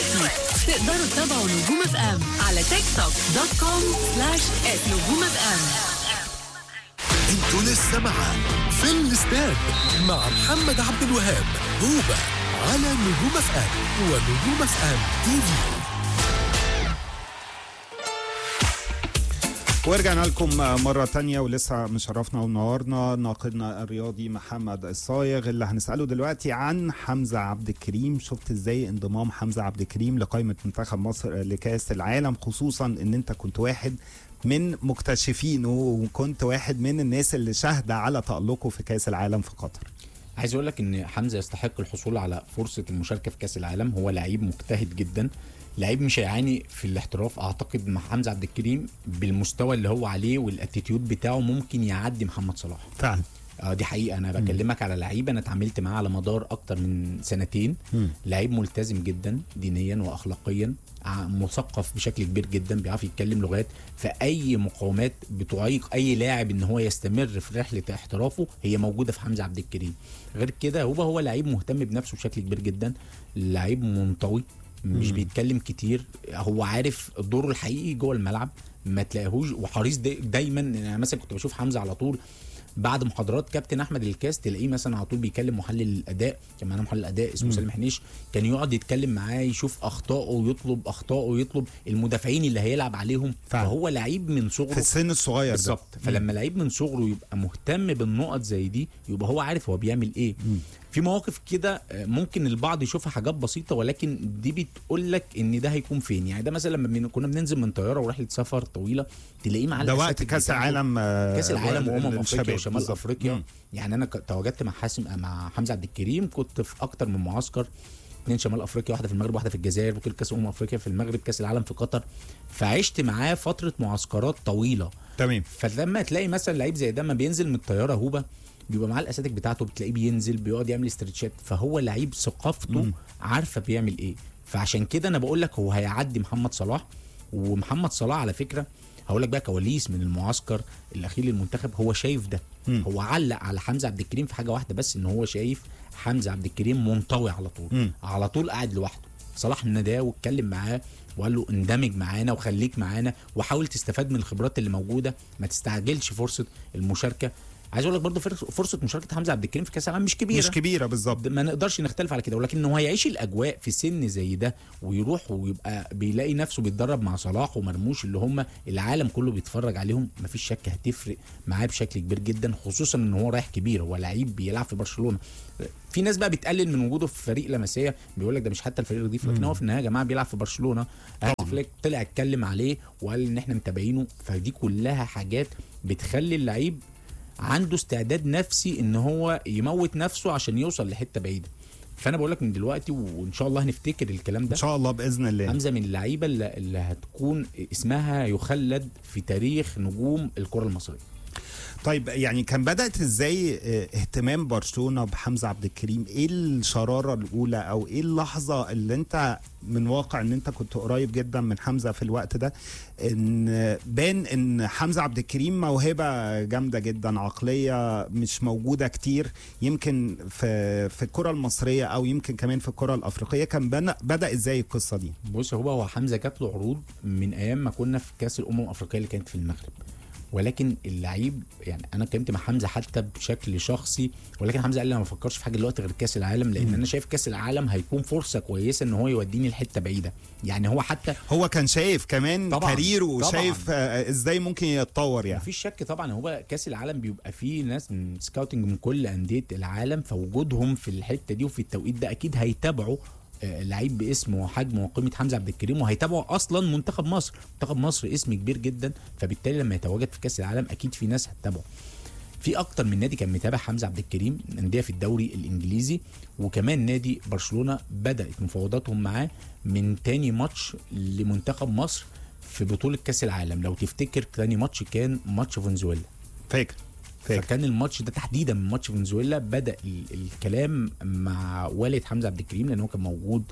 دلوقتي تقدروا تتابعوا نجوم اف ام على تيك توك دوت كوم سلاش نجوم اف ام انتوا لسه مع في الاستاد مع محمد عبد الوهاب هوبا على نجوم اف ام ونجوم اف ام تي في ورجعنا لكم مرة تانية ولسه مشرفنا ونورنا ناقدنا الرياضي محمد الصايغ اللي هنسأله دلوقتي عن حمزة عبد الكريم شفت ازاي انضمام حمزة عبد الكريم لقائمة منتخب مصر لكأس العالم خصوصا ان انت كنت واحد من مكتشفينه وكنت واحد من الناس اللي شاهدة على تألقه في كأس العالم في قطر عايز اقول لك ان حمزه يستحق الحصول على فرصه المشاركه في كاس العالم هو لعيب مجتهد جدا لعيب مش هيعاني في الاحتراف اعتقد مع حمزه عبد الكريم بالمستوى اللي هو عليه والاتيتيود بتاعه ممكن يعدي محمد صلاح فعلا اه دي حقيقه انا بكلمك على لعيب انا اتعاملت معاه على مدار اكتر من سنتين لعيب ملتزم جدا دينيا واخلاقيا ع- مثقف بشكل كبير جدا بيعرف يتكلم لغات فاي مقاومات بتعيق اي لاعب ان هو يستمر في رحله احترافه هي موجوده في حمزه عبد الكريم غير كده هو هو لعيب مهتم بنفسه بشكل كبير جدا لعيب منطوي مش بيتكلم كتير هو عارف دوره الحقيقي جوه الملعب ما تلاقيهوش وحريص داي دايما يعني مثلا كنت بشوف حمزه على طول بعد محاضرات كابتن احمد الكاس تلاقيه مثلا على طول بيكلم محلل الاداء كان معانا محلل الاداء اسمه سالم حنيش كان يقعد يتكلم معاه يشوف اخطائه ويطلب اخطائه ويطلب المدافعين اللي هيلعب عليهم فعلا. فهو لعيب من صغره في السن الصغير ده بالظبط فلما لعيب من صغره يبقى مهتم بالنقط زي دي يبقى هو عارف هو بيعمل ايه في مواقف كده آه، ممكن البعض يشوفها حاجات بسيطه ولكن دي بتقول لك ان ده هيكون فين يعني ده مثلا لما بن- كنا بننزل من طياره ورحله سفر طويله تلاقيه مع ده وقت الأساتذة كأس بتاعته. العالم آه، كاس العالم وامم افريقيا للشباب. وشمال بالظبط. افريقيا مم. يعني انا ك- تواجدت مع حاسم مع حمزه عبد الكريم كنت في اكتر من معسكر اثنين شمال افريقيا واحده في المغرب واحده في الجزائر وكل كاس امم افريقيا في المغرب كاس العالم في قطر فعشت معاه فتره معسكرات طويله تمام فلما تلاقي مثلا لعيب زي ده لما بينزل من الطياره هوبا بيبقى معاه الاساتذه بتاعته بتلاقيه بينزل بيقعد يعمل استرتشات فهو لعيب ثقافته عارفه بيعمل ايه فعشان كده انا بقول لك هو هيعدي محمد صلاح ومحمد صلاح على فكره هقول لك بقى كواليس من المعسكر الاخير للمنتخب هو شايف ده مم. هو علق على حمزه عبد الكريم في حاجه واحده بس ان هو شايف حمزه عبد الكريم منطوي على طول مم. على طول قاعد لوحده صلاح ناداه واتكلم معاه وقال له اندمج معانا وخليك معانا وحاول تستفاد من الخبرات اللي موجوده ما تستعجلش فرصه المشاركه عايز اقول لك برضه فرص- فرصه مشاركه حمزه عبد الكريم في كاس العالم مش كبيره مش كبيرة بالظبط ما نقدرش نختلف على كده ولكن ان هو هيعيش الاجواء في سن زي ده ويروح ويبقى بيلاقي نفسه بيتدرب مع صلاح ومرموش اللي هم العالم كله بيتفرج عليهم مفيش شك هتفرق معاه بشكل كبير جدا خصوصا ان هو رايح كبير هو لعيب بيلعب في برشلونه في ناس بقى بتقلل من وجوده في فريق لمسيه بيقول لك ده مش حتى الفريق النظيف لكن هو في النهايه يا جماعه بيلعب في برشلونه هانز فليك طلع اتكلم عليه وقال ان احنا متابعينه فدي كلها حاجات بتخلي اللعيب عنده استعداد نفسي ان هو يموت نفسه عشان يوصل لحته بعيده فانا بقول لك من دلوقتي وان شاء الله هنفتكر الكلام ان ده شاء الله باذن الله حمزه من اللعيبه اللي, اللي هتكون اسمها يخلد في تاريخ نجوم الكره المصريه طيب يعني كان بدات ازاي اه، اهتمام برشلونه بحمزه عبد الكريم ايه الشراره الاولى او ايه اللحظه اللي انت من واقع ان انت كنت قريب جدا من حمزه في الوقت ده ان بان ان حمزه عبد الكريم موهبه جامده جدا عقليه مش موجوده كتير يمكن في في الكره المصريه او يمكن كمان في الكره الافريقيه كان بنا- بدا ازاي القصه دي بص هو هو حمزه جات له عروض من ايام ما كنا في كاس الامم الافريقيه اللي كانت في المغرب ولكن اللعيب يعني انا اتكلمت مع حمزه حتى بشكل شخصي ولكن حمزه قال لي انا ما بفكرش في حاجه دلوقتي غير كاس العالم لان انا شايف كاس العالم هيكون فرصه كويسه ان هو يوديني لحته بعيده يعني هو حتى هو كان شايف كمان طبعاً، كاريره طبعاً. وشايف آه، ازاي ممكن يتطور يعني مفيش شك طبعا هو كاس العالم بيبقى فيه ناس من سكاوتنج من كل انديه العالم فوجودهم في الحته دي وفي التوقيت ده اكيد هيتابعوا آه، لعيب باسم وحجم وقيمه حمزه عبد الكريم وهيتابعوا اصلا منتخب مصر منتخب مصر اسم كبير جدا فبالتالي لما يتواجد في كاس العالم اكيد في ناس هتتابعه في اكتر من نادي كان متابع حمزه عبد الكريم انديه في الدوري الانجليزي وكمان نادي برشلونه بدات مفاوضاتهم معاه من تاني ماتش لمنتخب مصر في بطوله كاس العالم لو تفتكر تاني ماتش كان ماتش فنزويلا فاكر فاكر فكان الماتش ده تحديدا من ماتش فنزويلا بدا ال- الكلام مع والد حمزه عبد الكريم لان هو كان موجود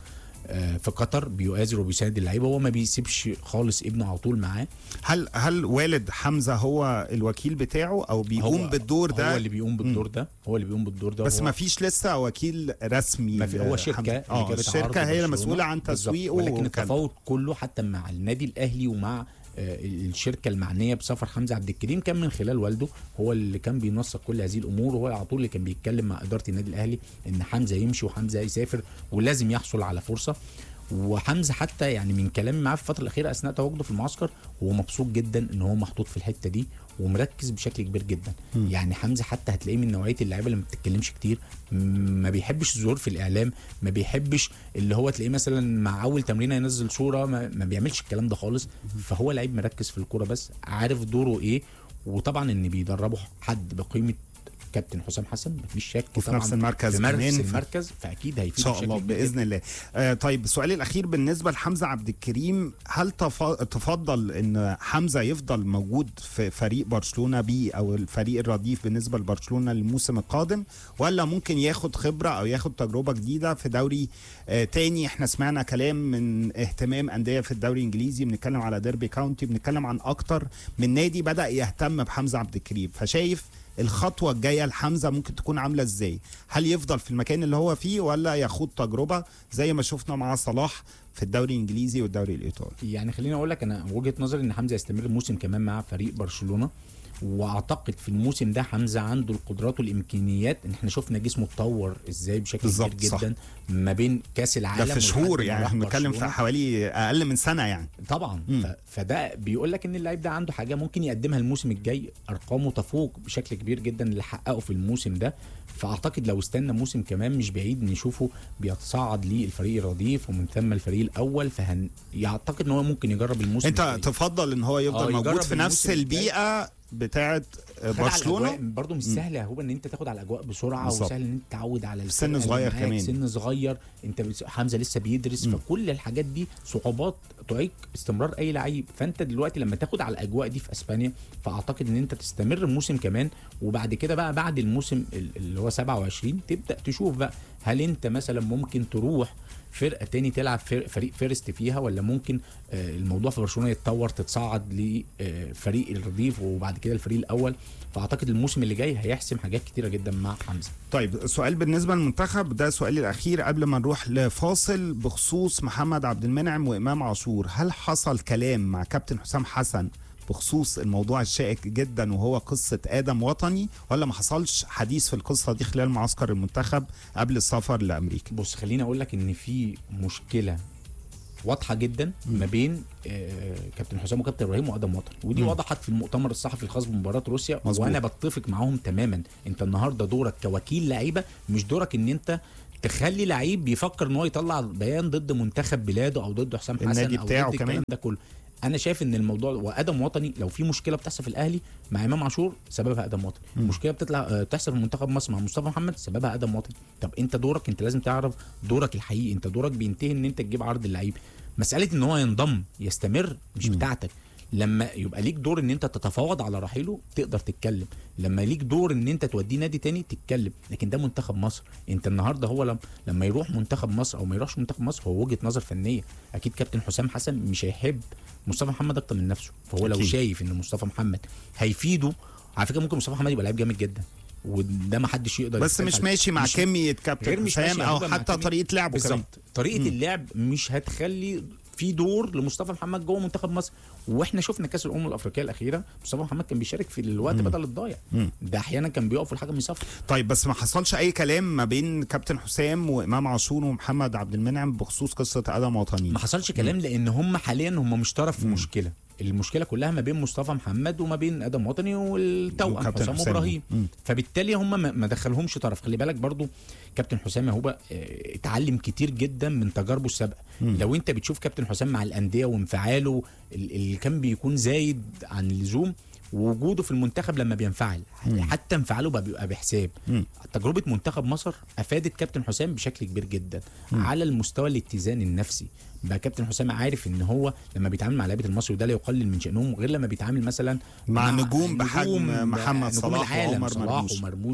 آه، في قطر بيؤازر وبيساند اللعيبه هو ما بيسيبش خالص ابنه على طول معاه هل هل والد حمزه هو الوكيل بتاعه او بيقوم هو بالدور ده هو اللي بيقوم بالدور ده هو اللي بيقوم بالدور ده بس وهو- ما فيش لسه وكيل رسمي ما في هو لحمزة. شركه اللي اه جابت عرض الشركه هي برشلونة. المسؤوله عن بالظبط. تسويقه ولكن وكان- التفاوض كله حتى مع النادي الاهلي ومع آه، الشركه المعنيه بسفر حمزه عبد الكريم كان من خلال والده هو اللي كان بينسق كل هذه الامور وهو على طول اللي كان بيتكلم مع اداره النادي الاهلي ان حمزه يمشي وحمزه يسافر ولازم يحصل على فرصه وحمزه حتى يعني من كلامي معاه في الفتره الاخيره اثناء تواجده في المعسكر هو مبسوط جدا ان هو محطوط في الحته دي ومركز بشكل كبير جدا م. يعني حمزه حتى هتلاقيه من نوعيه اللعيبه اللي ما بتتكلمش كتير م- ما بيحبش الظهور في الاعلام ما بيحبش اللي هو تلاقيه مثلا مع اول تمرينه ينزل صوره ما, ما بيعملش الكلام ده خالص فهو لعيب مركز في الكوره بس عارف دوره ايه وطبعا ان بيدربه حد بقيمه كابتن حسام حسن مفيش شك وفي طبعا نفس المركز في نفس كمان. المركز فاكيد ان هيفيد شاء بشكل الله كبير باذن الله آه طيب السؤال الاخير بالنسبه لحمزه عبد الكريم هل تف... تفضل ان حمزه يفضل موجود في فريق برشلونه بي او الفريق الرديف بالنسبه لبرشلونه الموسم القادم ولا ممكن ياخد خبره او ياخد تجربه جديده في دوري آه تاني احنا سمعنا كلام من اهتمام انديه في الدوري الانجليزي بنتكلم على ديربي كاونتي بنتكلم عن اكتر من نادي بدا يهتم بحمزه عبد الكريم فشايف الخطوه الجايه لحمزه ممكن تكون عامله ازاي هل يفضل في المكان اللي هو فيه ولا يخوض تجربه زي ما شفنا مع صلاح في الدوري الانجليزي والدوري الايطالي يعني خليني اقول لك انا وجهه نظري ان حمزه يستمر الموسم كمان مع فريق برشلونه واعتقد في الموسم ده حمزه عنده القدرات والامكانيات ان احنا شفنا جسمه اتطور ازاي بشكل كبير بالظبط، صح. جدا ما بين كاس ده العالم في شهور ولحد ما يعني راح احنا بنتكلم في برشلونة. حوالي اقل من سنه يعني طبعا مم. ف... فده بيقول لك ان اللعيب ده عنده حاجه ممكن يقدمها الموسم الجاي ارقامه تفوق بشكل كبير جدا اللي حققه في الموسم ده فاعتقد لو استنى موسم كمان مش بعيد نشوفه بيتصاعد للفريق الرديف ومن ثم الفريق الاول فهن يعتقد ان هو ممكن يجرب الموسم انت الجاي. تفضل ان هو آه، يفضل موجود يجرب في نفس الموسم الجاي. البيئه بتاعه خد على برشلونه الأجواء برضه مش سهل يا هوبا ان انت تاخد على الاجواء بسرعه بالظبط. وسهل ان انت تتعود على سن الفرقة اللي صغير معاك، كمان. سن صغير انت بس- حمزه لسه بيدرس مم. فكل الحاجات دي صعوبات تعيق استمرار اي لعيب فانت دلوقتي لما تاخد على الاجواء دي في اسبانيا فاعتقد ان انت تستمر الموسم كمان وبعد كده بقى بعد الموسم ال- اللي هو 27 تبدا تشوف بقى هل انت مثلا ممكن تروح فرقه تاني تلعب فر- فريق فيرست فيها ولا ممكن آه، الموضوع في برشلونه يتطور تتصعد لفريق الرديف وبعد كده الفريق الاول فاعتقد الموسم اللي جاي هيحسم حاجات كتيره جدا مع حمزه طيب سؤال بالنسبه للمنتخب ده سؤالي الاخير قبل ما نروح لفاصل بخصوص محمد عبد المنعم وامام عاشور هل حصل كلام مع كابتن حسام حسن بخصوص الموضوع الشائك جدا وهو قصه ادم وطني ولا ما حصلش حديث في القصه دي خلال معسكر المنتخب قبل السفر لامريكا بص خليني اقول لك ان في مشكله واضحه جدا ما بين آه، كابتن حسام وكابتن ابراهيم وادم وطن ودي مم. وضحت في المؤتمر الصحفي الخاص بمباراه روسيا مظبوط. وانا بتفق معاهم تماما انت النهارده دورك كوكيل لعيبه مش دورك ان انت تخلي لعيب بيفكر ان هو يطلع بيان ضد منتخب بلاده او ضد حسام حسن النادي او بتاعه ضد كمان. الكلام ده كله انا شايف ان الموضوع وادم وطني لو في مشكله بتحصل في الاهلي مع امام عاشور سببها ادم وطني مم. مشكله بتطلع آه، بتحصل في منتخب مصر مع مصطفى محمد سببها ادم وطني طب انت دورك انت لازم تعرف دورك الحقيقي انت دورك بينتهي ان انت تجيب عرض اللعيب مساله ان هو ينضم يستمر مش مم. بتاعتك لما يبقى ليك دور ان انت تتفاوض على رحيله تقدر تتكلم لما ليك دور ان انت توديه نادي تاني تتكلم لكن ده منتخب مصر انت النهارده هو لما لما يروح منتخب مصر او ما يروحش منتخب مصر هو وجهه نظر فنيه اكيد كابتن حسام حسن مش هيحب مصطفى محمد اكتر من نفسه فهو لو أكيد. شايف ان مصطفى محمد هيفيده على فكره ممكن مصطفى محمد يبقى لعيب جامد جدا وده ما حدش يقدر بس يختلف مش عليه. ماشي مع مش- كميه غير كابتن مش حسام ماشي او هيبقى مع حتى كمية- طريقه لعبه كمان بالظبط طريقه مم. اللعب مش هتخلي في دور لمصطفى محمد جوه منتخب مصر واحنا شفنا كاس الامم الافريقيه الاخيره مصطفى محمد كان بيشارك في الوقت مم. بدل الضايع مم. ده احيانا كان بيقف والحكم يصفر طيب بس ما حصلش اي كلام ما بين كابتن حسام وامام عاشور ومحمد عبد المنعم بخصوص قصه ادم وطني ما حصلش كلام لان هم حاليا هم مش طرف في مم. مشكله المشكله كلها ما بين مصطفى محمد وما بين ادم وطني والتوأم وكابتن حسام حسام. وابراهيم مم. فبالتالي هم ما- ما دخلهمش طرف خلي بالك برضو كابتن حسام يا هوبا آه، اتعلم كتير جدا من تجاربه السابقه مم. لو انت بتشوف كابتن حسام مع الانديه وانفعاله ال- اللي كان بيكون زايد عن اللزوم ووجوده في المنتخب لما بينفعل مم. حتى انفعاله بقى بيبقى بحساب مم. تجربه منتخب مصر افادت كابتن حسام بشكل كبير جدا مم. على المستوى الاتزان النفسي بقى كابتن حسام عارف ان هو لما بيتعامل مع لعيبه المصري وده لا يقلل من شانهم غير لما بيتعامل مثلا مع نجوم بحجم محمد نجوم صلاح العالم وعمر صلاح مرموش. ومرموش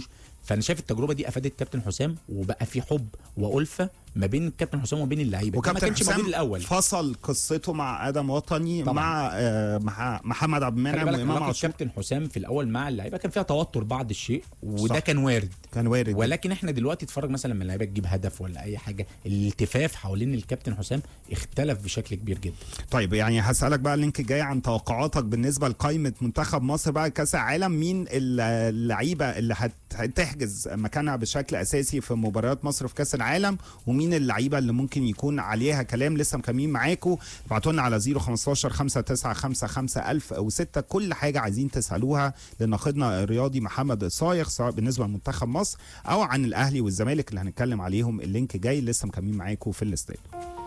فانا شايف التجربه دي افادت كابتن حسام وبقى في حب والفه ما بين كابتن حسام وبين اللعيبه ده ما وكابتن كانش موجود حسام الاول فصل قصته مع ادم وطني طبعاً. مع آه مع محمد عبد خلي المنعم بالك وامام علاقه عاشور كابتن حسام في الاول مع اللعيبه كان فيها توتر بعض الشيء وده صح. كان وارد كان وارد ولكن احنا دلوقتي اتفرج مثلا لما اللعيبه تجيب هدف ولا اي حاجه الالتفاف حوالين الكابتن حسام اختلف بشكل كبير جدا طيب يعني هسألك بقى اللينك الجاي عن توقعاتك بالنسبة لقائمة منتخب مصر بقى كأس العالم مين اللعيبة اللي هت- هتحجز مكانها بشكل أساسي في مباريات مصر في كأس العالم ومين اللعيبة اللي ممكن يكون عليها كلام لسه مكملين معاكم ابعتوا لنا على 015 5955 1006 كل حاجة عايزين تسألوها لناقدنا الرياضي محمد الصايغ سواء بالنسبة لمنتخب مصر أو عن الأهلي والزمالك اللي هنتكلم عليهم اللينك جاي لسه مكملين معاكم في الاستاد